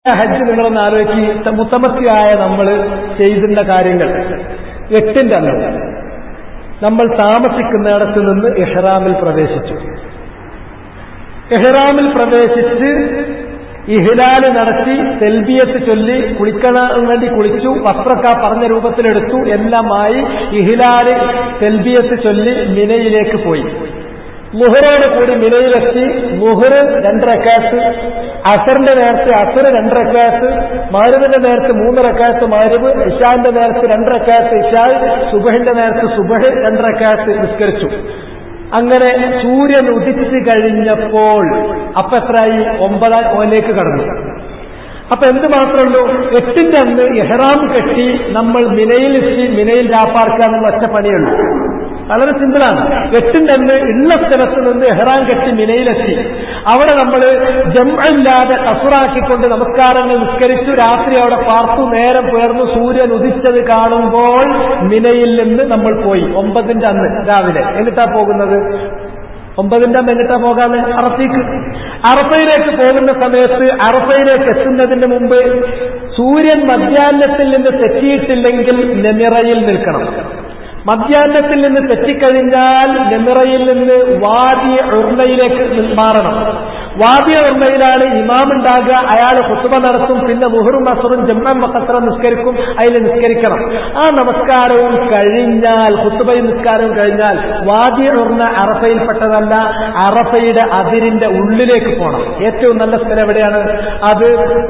ഹജ്ജ് നിങ്ങളൊന്ന് ആലോചിച്ച് മുത്തമത്തിയായ നമ്മൾ ചെയ്തിരുന്ന കാര്യങ്ങൾ എട്ടിന്റെ അന്ന് നമ്മൾ താമസിക്കുന്നിടത്ത് നിന്ന് ഇഹ്റാമിൽ പ്രവേശിച്ചു ഇഹ്റാമിൽ പ്രവേശിച്ച് ഇഹ്ലാല് നടത്തി തെൽബിയത്ത് ചൊല്ലി കുളിക്കാൻ വേണ്ടി കുളിച്ചു വസ്ത്രക്ക പറഞ്ഞ രൂപത്തിലെടുത്തു എല്ലാമായി ഇഹ്ലാല് തെൽബിയത്ത് ചൊല്ലി മിനയിലേക്ക് പോയി മുഹറോട് കൂടി മിനയിലെത്തി മുഹറ് രണ്ടരക്കാത്ത് അസറിന്റെ നേരത്ത് അസർ രണ്ടരക്കാത്ത് മാരുവിന്റെ നേരത്ത് മൂന്നരക്കാത്ത് മാരുവ് ഇഷാന്റെ നേരത്ത് രണ്ടരക്കാത്ത് ഇഷാ സുബഹിന്റെ നേരത്ത് സുബഹ് രണ്ടരക്കാത്ത് നിസ്കരിച്ചു അങ്ങനെ സൂര്യൻ ഉദിച്ചു കഴിഞ്ഞപ്പോൾ അപ്പൊ എത്രയായി ഒമ്പതാം ഓലേക്ക് കടന്നു അപ്പൊ എന്ത് മാത്രമല്ലോ എട്ടിന്റെ അന്ന് എഹ്റാം കെട്ടി നമ്മൾ മിനയിലെത്തി മിനയിൽ രാപ്പാർക്കുക എന്നുള്ള ഒറ്റ പണിയുള്ളൂ വളരെ സിമ്പിളാണ് എട്ടിന്റെ അന്ന് ഉള്ള സ്ഥലത്ത് നിന്ന് എഹ്റാം കെട്ടി മിനയിലെത്തി അവിടെ നമ്മൾ ജമ്മില്ലാതെ കസുറാക്കിക്കൊണ്ട് നമസ്കാരങ്ങൾ നിസ്കരിച്ചു രാത്രി അവിടെ പാർത്തു നേരം പേർന്നു സൂര്യൻ ഉദിച്ചത് കാണുമ്പോൾ മിനയിൽ നിന്ന് നമ്മൾ പോയി ഒമ്പതിന്റെ അന്ന് രാവിലെ എന്നിട്ടാ പോകുന്നത് ഒമ്പതിന്റെ അന്ന് എങ്ങിട്ടാ പോകാതെ അറഫയ്ക്ക് അറഫയിലേക്ക് പോകുന്ന സമയത്ത് അറഫയിലേക്ക് എത്തുന്നതിന് മുമ്പ് സൂര്യൻ മധ്യാഹ്നത്തിൽ നിന്ന് തെറ്റിയിട്ടില്ലെങ്കിൽ നെമിറയിൽ നിൽക്കണം മധ്യാഹ്നത്തിൽ നിന്ന് തെറ്റിക്കഴിഞ്ഞാൽ നെമിറയിൽ നിന്ന് വാദി ഉർണയിലേക്ക് മാറണം വാദി ഉർണയിലാണ് ഇമാം ഉണ്ടാകുക അയാൾ കുത്തുബ നടത്തും പിന്നെ മുഹറും അസറും ജമ്മൻ മക്കത്ര നിസ്കരിക്കും അതിൽ നിസ്കരിക്കണം ആ നമസ്കാരവും കഴിഞ്ഞാൽ കുത്തുബയും നിസ്കാരവും കഴിഞ്ഞാൽ വാദി ഉർണ അറഫയിൽപ്പെട്ടതല്ല അറഫയുടെ അതിരിന്റെ ഉള്ളിലേക്ക് പോകണം ഏറ്റവും നല്ല സ്ഥലം എവിടെയാണ് അത്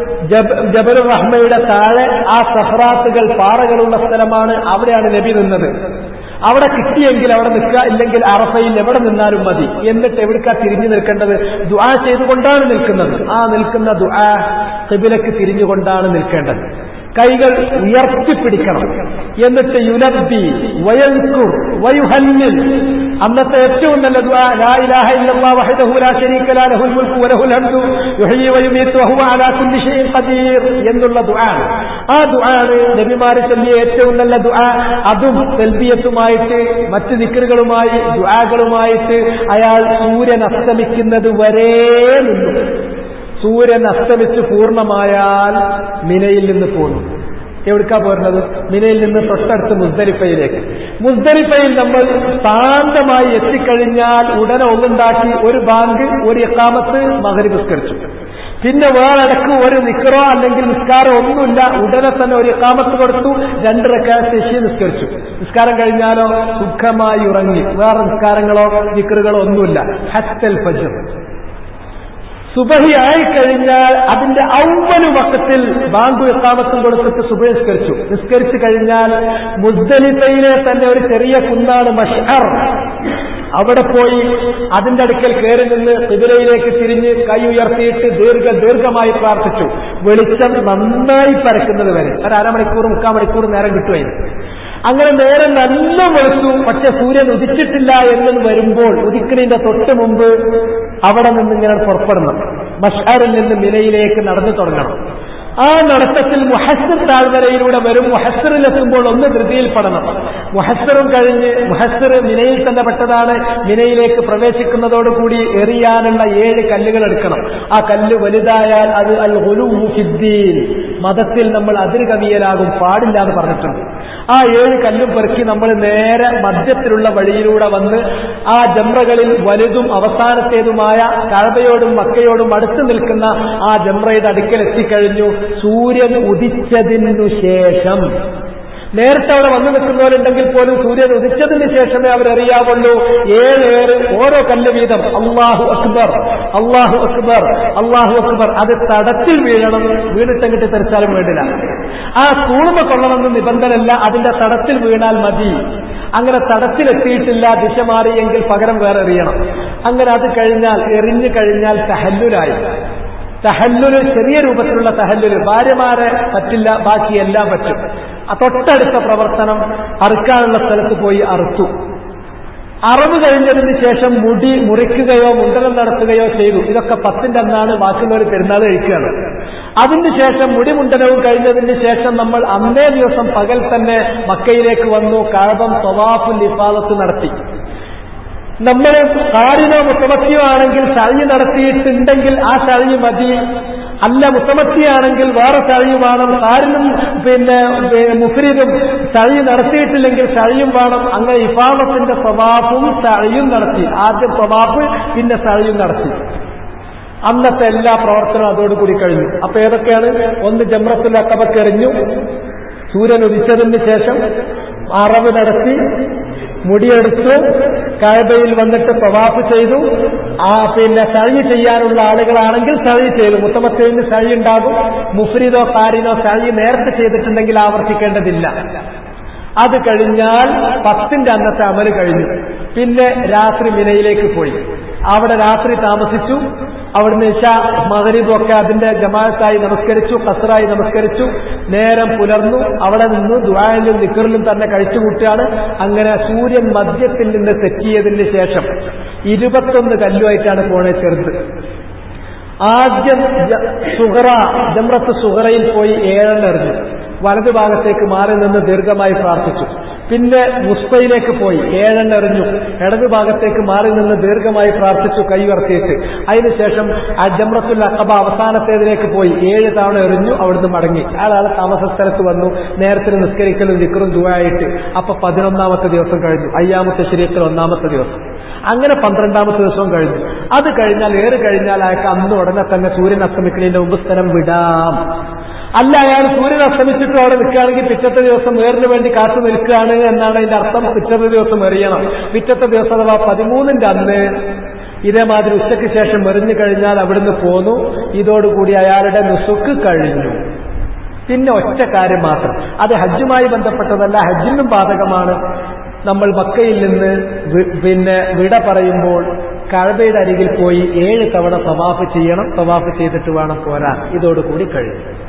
ജബൽ റഹ്മയുടെ താഴെ ആ സഹ്റാത്തുകൾ പാറകളുള്ള സ്ഥലമാണ് അവിടെയാണ് നബി നിന്നത് അവിടെ കിട്ടിയെങ്കിൽ അവിടെ നിൽക്കുക ഇല്ലെങ്കിൽ അറഫയിൽ എവിടെ നിന്നാലും മതി എന്നിട്ട് എവിടേക്കാ തിരിഞ്ഞു നിൽക്കേണ്ടത് ദുആ ചെയ്തുകൊണ്ടാണ് നിൽക്കുന്നത് ആ നിൽക്കുന്ന ദുആ കിബിലക്ക് തിരിഞ്ഞുകൊണ്ടാണ് നിൽക്കേണ്ടത് കൈകൾ ഉയർത്തിപ്പിടിക്കണം എന്നിട്ട് യുലബി വയൽക്കുർ വയുഹന്നിൽ അന്നത്തെ ഏറ്റവും നല്ല ദുആ ലാ ഇലാഹ ഇല്ലല്ലാഹു വഹ്ദഹു ലാ ശരീക ലാ ലഹുൽ മുൽക്കു വലഹുൽ ഹംദു യുഹ്യി വയുമീതു വഹുവ അലാ കുല്ലി ഷൈഇൻ ഖദീർ എന്നുള്ള ദുആ ആ ദുആണ് നബിമാരെ ചൊല്ലിയ ഏറ്റവും നല്ല ദുആ അതും തെൽബിയത്തുമായിട്ട് മറ്റ് ദിക്റുകളുമായി ദുആകളുമായിട്ട് അയാൾ സൂര്യൻ അസ്തമിക്കുന്നത് വരെ നിന്നു സൂര്യൻ അസ്തമിച്ച് പൂർണ്ണമായാൽ മിനയിൽ നിന്ന് പോന്നു എവിടുക്കാ പോരുന്നത് മിനയിൽ നിന്ന് തൊട്ടടുത്ത് മുസ്ദലിഫയിലേക്ക് മുസ്ദലിഫയിൽ നമ്മൾ ശാന്തമായി എത്തിക്കഴിഞ്ഞാൽ ഉടനെ ഒന്നുണ്ടാക്കി ഒരു ബാങ്ക് ഒരു എക്കാമത്ത് മകരി നിസ്കരിച്ചു പിന്നെ വേറെടക്ക് ഒരു നിക്കറോ അല്ലെങ്കിൽ നിസ്കാരം ഒന്നുമില്ല ഉടനെ തന്നെ ഒരു എക്കാമത്ത് കൊടുത്തു രണ്ട് റക്കാത്ത് ശശി നിസ്കരിച്ചു നിസ്കാരം കഴിഞ്ഞാലോ സുഖമായി ഉറങ്ങി വേറെ നിസ്കാരങ്ങളോ നിക്കറുകളോ ഒന്നുമില്ല ഹത്തൽ ഫജർ സുബഹി ആയിക്കഴിഞ്ഞാൽ അതിന്റെ ഔവല് വക്കത്തിൽ ബാങ്കു എക്കാമത്തും കൊടുത്തിട്ട് സുബഹി നിസ്കരിച്ചു നിസ്കരിച്ചു കഴിഞ്ഞാൽ മുസ്ദലിഫയിലെ തന്നെ ഒരു ചെറിയ കുന്നാണ് മഷർ അവിടെ പോയി അതിന്റെ അടുക്കൽ കയറി നിന്ന് കുതിരയിലേക്ക് തിരിഞ്ഞ് കൈ ഉയർത്തിയിട്ട് ദീർഘ ദീർഘമായി പ്രാർത്ഥിച്ചു വെളിച്ചം നന്നായി പരക്കുന്നത് വരെ ഒരു അരമണിക്കൂർ മുക്കാൽ മണിക്കൂർ നേരം കിട്ടുമായിരുന്നു അങ്ങനെ നേരം നല്ല വെളുത്തു പക്ഷെ സൂര്യൻ ഉദിച്ചിട്ടില്ല എന്ന് വരുമ്പോൾ ഉദിക്കുന്നതിന്റെ തൊട്ട് മുമ്പ് അവിടെ നിന്ന് ഇങ്ങനെ പുറപ്പെടണം മഷാറിൽ നിന്ന് മിലയിലേക്ക് നടന്നു തുടങ്ങണം ആ നടത്തത്തിൽ മുഹസ്സിർ താഴ്വരയിലൂടെ വരും മുഹസ്സിറിലെത്തുമ്പോൾ ഒന്ന് ധൃതിയിൽപ്പെടണം മുഹസ്സിറും കഴിഞ്ഞ് മുഹസ്സിർ മിനയിൽ തന്നെ പെട്ടതാണ് മിനയിലേക്ക് പ്രവേശിക്കുന്നതോടുകൂടി എറിയാനുള്ള ഏഴ് കല്ലുകൾ എടുക്കണം ആ കല്ല് വലുതായാൽ അത് അൽ ഫിദ്ദീൻ മതത്തിൽ നമ്മൾ അതിര് കവിയലാകും പാടില്ല എന്ന് പറഞ്ഞിട്ടുണ്ട് ആ ഏഴ് കല്ലും പെറുക്കി നമ്മൾ നേരെ മധ്യത്തിലുള്ള വഴിയിലൂടെ വന്ന് ആ ജംറകളിൽ വലുതും അവസാനത്തേതുമായ കഴബയോടും മക്കയോടും അടുത്ത് നിൽക്കുന്ന ആ ജംറയുടെ അടുക്കൽ എത്തിക്കഴിഞ്ഞു സൂര്യൻ ഉദിച്ചതിനു ശേഷം നേരത്തെ അവിടെ വന്നു നിൽക്കുന്നവരുണ്ടെങ്കിൽ പോലും സൂര്യൻ ഉദിച്ചതിന് ശേഷമേ അവരറിയാവുള്ളൂ ഏഴേറ് ഓരോ കല്ല് വീതം അള്ളാഹു അക്ബർ അള്ളാഹു അക്ബർ അള്ളാഹു അക്ബർ അത് തടത്തിൽ വീഴണം വീണിട്ടെങ്കിട്ട് തെറിച്ചാലും വേണ്ടില്ല ആ കൂർമ കൊള്ളണമെന്ന് നിബന്ധനല്ല അതിന്റെ തടത്തിൽ വീണാൽ മതി അങ്ങനെ തടത്തിലെത്തിയിട്ടില്ല ദിശ മാറിയെങ്കിൽ പകരം വേറെ എറിയണം അങ്ങനെ അത് കഴിഞ്ഞാൽ എറിഞ്ഞു കഴിഞ്ഞാൽ തഹല്ലുലായി തഹല്ലുല് ചെറിയ രൂപത്തിലുള്ള തഹല്ലുല് ഭാര്യമാരെ പറ്റില്ല ബാക്കി എല്ലാം പറ്റും തൊട്ടടുത്ത പ്രവർത്തനം അറുക്കാനുള്ള സ്ഥലത്ത് പോയി അറുത്തു അറവ് കഴിഞ്ഞതിന് ശേഷം മുടി മുറിക്കുകയോ മുണ്ടനം നടത്തുകയോ ചെയ്തു ഇതൊക്കെ പത്തിന്റെ അന്നാണ് ബാക്കിയുള്ളവർ പെരുന്നാൾ കഴിക്കുകയാണ് അതിനുശേഷം മുടി മുണ്ടനവും കഴിഞ്ഞതിന് ശേഷം നമ്മൾ അന്നേ ദിവസം പകൽ തന്നെ മക്കയിലേക്ക് വന്നു കാഴം തൊവാഫുൽ ഇഫാദത്ത് നടത്തി നമ്മൾ കാരിനോ മുത്തമത്തിയോ ആണെങ്കിൽ ചഴി നടത്തിയിട്ടുണ്ടെങ്കിൽ ആ ചഴി മതി അല്ല മുത്തമത്തിയാണെങ്കിൽ വേറെ ചഴിയും വേണം സാരിനും പിന്നെ പിന്നെ മുഫ്രീദും ചഴി നടത്തിയിട്ടില്ലെങ്കിൽ ചഴിയും വേണം അങ്ങനെ ഇഫാമത്തിന്റെ സ്വഭാവവും ചഴിയും നടത്തി ആദ്യം സ്വഭാവ് പിന്നെ ചഴിയും നടത്തി അന്നത്തെ എല്ലാ പ്രവർത്തനവും അതോടുകൂടി കഴിഞ്ഞു അപ്പൊ ഏതൊക്കെയാണ് ഒന്ന് ജമ്രത്തുൽ അക്കബക്ക് എറിഞ്ഞു സൂര്യൻ ഉദിച്ചതിന് ശേഷം അറവ് നടത്തി മുടിയെടുത്തു കഴബയിൽ വന്നിട്ട് പ്രവാഫ് ചെയ്തു ആ പിന്നെ സഴി ചെയ്യാനുള്ള ആളുകളാണെങ്കിൽ സഴി ചെയ്തു മുത്തമത്തേന് സഴി ഉണ്ടാകും മുഫ്രീദോ കാരിനോ സഴി നേരത്തെ ചെയ്തിട്ടുണ്ടെങ്കിൽ ആവർത്തിക്കേണ്ടതില്ല അത് കഴിഞ്ഞാൽ പത്തിന്റെ അന്നത്തെ അമല് കഴിഞ്ഞു പിന്നെ രാത്രി മിനയിലേക്ക് പോയി അവിടെ രാത്രി താമസിച്ചു അവിടുന്ന് ഇഷ മകരീബൊക്കെ അതിന്റെ ജമാഅത്തായി നമസ്കരിച്ചു കസറായി നമസ്കരിച്ചു നേരം പുലർന്നു അവിടെ നിന്ന് ദ്വായിലും നിക്കറിലും തന്നെ കഴിച്ചുകൂട്ടുകയാണ് അങ്ങനെ സൂര്യൻ മധ്യത്തിൽ നിന്ന് തെറ്റിയതിന് ശേഷം ഇരുപത്തൊന്ന് കല്ലുമായിട്ടാണ് പോണേ ചെറുത് ആദ്യം ജ- സുഹറ ജമ്രത്ത് സുഹറയിൽ പോയി ഏഴെണ്ണം എറിഞ്ഞു വലതു ഭാഗത്തേക്ക് മാറി നിന്ന് ദീർഘമായി പ്രാർത്ഥിച്ചു പിന്നെ മുസ്തയിലേക്ക് പോയി ഏഴെണ്ണം എറിഞ്ഞു ഇടതു ഭാഗത്തേക്ക് മാറി നിന്ന് ദീർഘമായി പ്രാർത്ഥിച്ചു കൈവർത്തിയിട്ട് അതിനുശേഷം ആ ജമ്രത്തുൽ അക്കബ അവസാനത്തേതിലേക്ക് പോയി ഏഴ് തവണ എറിഞ്ഞു അവിടുന്ന് മടങ്ങി അയാൾ താമസ സ്ഥലത്ത് വന്നു നേരത്തിന് നിസ്കരിക്കലും നിക്കറും ദുവായിട്ട് അപ്പൊ പതിനൊന്നാമത്തെ ദിവസം കഴിഞ്ഞു അയ്യാമത്തെ ശരീരത്തിൽ ഒന്നാമത്തെ ദിവസം അങ്ങനെ പന്ത്രണ്ടാമത്തെ ദിവസവും കഴിഞ്ഞു അത് കഴിഞ്ഞാൽ ഏറ് കഴിഞ്ഞാൽ അയാൾക്ക് അന്ന് ഉടനെ തന്നെ സൂര്യൻ അസ്തമിക്കുന്നതിന്റെ മുമ്പ് സ്ഥലം വിടാം അല്ല അയാൾ സൂര്യൻ അസ്തമിച്ചിട്ട് അവിടെ നിൽക്കുകയാണെങ്കിൽ പിറ്റത്തെ ദിവസം വേറിന് വേണ്ടി കാത്തു നിൽക്കുകയാണ് എന്നാണ് അതിന്റെ അർത്ഥം പിറ്റത്തെ ദിവസം എറിയണം പിറ്റത്തെ ദിവസം അഥവാ പതിമൂന്നിന്റെ അന്ന് ഇതേമാതിരി ഉച്ചയ്ക്ക് ശേഷം എറിഞ്ഞു കഴിഞ്ഞാൽ അവിടുന്ന് പോന്നു ഇതോടുകൂടി അയാളുടെ നുസുക്ക് കഴിഞ്ഞു പിന്നെ ഒറ്റ കാര്യം മാത്രം അത് ഹജ്ജുമായി ബന്ധപ്പെട്ടതല്ല ഹജ്ജിനും ബാധകമാണ് നമ്മൾ മക്കയിൽ നിന്ന് വി- പിന്നെ വിട പറയുമ്പോൾ കഴബയുടെ അരികിൽ പോയി ഏഴ് തവണ തവാഫ് ചെയ്യണം തവാഫ് ചെയ്തിട്ട് വേണം പോരാൻ ഇതോടുകൂടി കഴിയും